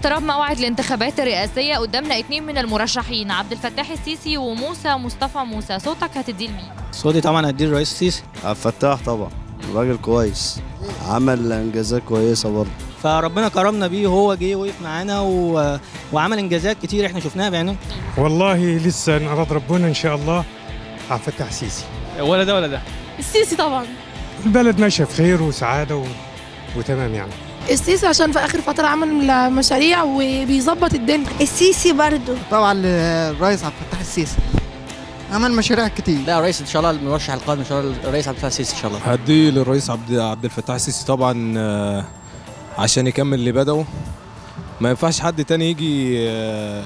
اقتراب موعد الانتخابات الرئاسية قدامنا اتنين من المرشحين عبد الفتاح السيسي وموسى مصطفى موسى صوتك هتديه لمين؟ صوتي طبعا هديه الرئيس السيسي عبد الفتاح طبعا راجل كويس عمل انجازات كويسه برضه فربنا كرمنا بيه وهو جه وقف معانا و... وعمل انجازات كتير احنا شفناها بعيننا والله لسه نراد ربنا ان شاء الله عبد الفتاح السيسي ولا ده ولا ده السيسي طبعا البلد ماشيه في خير وسعاده و... وتمام يعني السيسي عشان في اخر فتره عمل مشاريع وبيظبط الدنيا السيسي برضو طبعا الرئيس عبد الفتاح السيسي عمل مشاريع كتير لا الرئيس ان شاء الله المرشح القادم ان شاء الله الرئيس عبد الفتاح السيسي ان شاء الله هدي للرئيس عبد عبد الفتاح السيسي طبعا آه، عشان يكمل اللي بدأه ما ينفعش حد تاني يجي آه،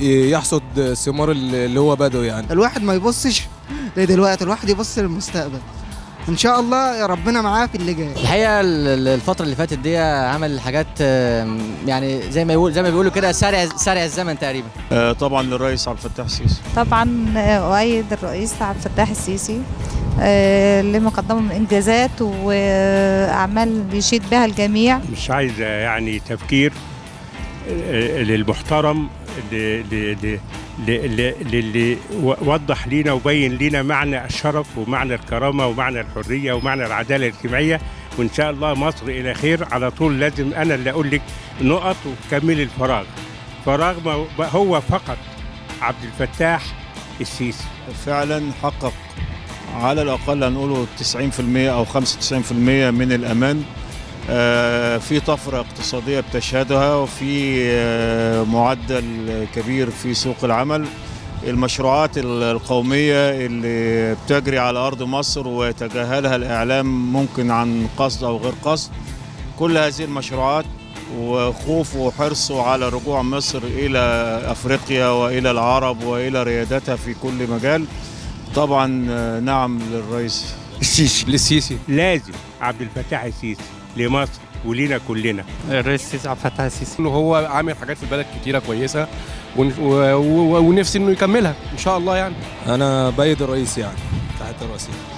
يحصد ثمار اللي هو بدأه يعني الواحد ما يبصش لدلوقتي الواحد يبص للمستقبل ان شاء الله يا ربنا معاه في اللي جاي الحقيقه ال- ال- الفتره اللي فاتت دي عمل حاجات آم، يعني زي ما يقول زي ما بيقولوا كده سارع سارع الزمن تقريبا آه طبعا للرئيس عبد الفتاح السيسي طبعا أؤيد الرئيس عبد الفتاح السيسي آه، لما قدمه من إنجازات وأعمال بيشيد بها الجميع مش عايز يعني تفكير آه، للمحترم ل- ل- ل- ل- ل- للي و- وضح لينا وبين لينا معنى الشرف ومعنى الكرامه ومعنى الحريه ومعنى العداله الاجتماعيه وان شاء الله مصر الى خير على طول لازم انا اللي اقول لك نقط وكمل الفراغ فراغ ما هو فقط عبد الفتاح السيسي فعلا حقق على الاقل هنقوله 90% او 95% من الامان آه، في طفره اقتصاديه بتشهدها وفي آه، معدل كبير في سوق العمل المشروعات ال- القوميه اللي بتجري على ارض مصر ويتجاهلها الاعلام ممكن عن قصد او غير قصد كل هذه المشروعات وخوفه وحرصه على رجوع مصر الى افريقيا والى العرب والى ريادتها في كل مجال طبعا آه، نعم للرئيس السيسي للسيسي لازم عبد الفتاح السيسي لمصر ولينا كلنا الرئيس السيسي عبد الفتاح السيسي انه هو عامل حاجات في البلد كتيره كويسه ون- و- و- ونفسي انه يكملها ان شاء الله يعني انا بايد الرئيس يعني تحت الرئيسي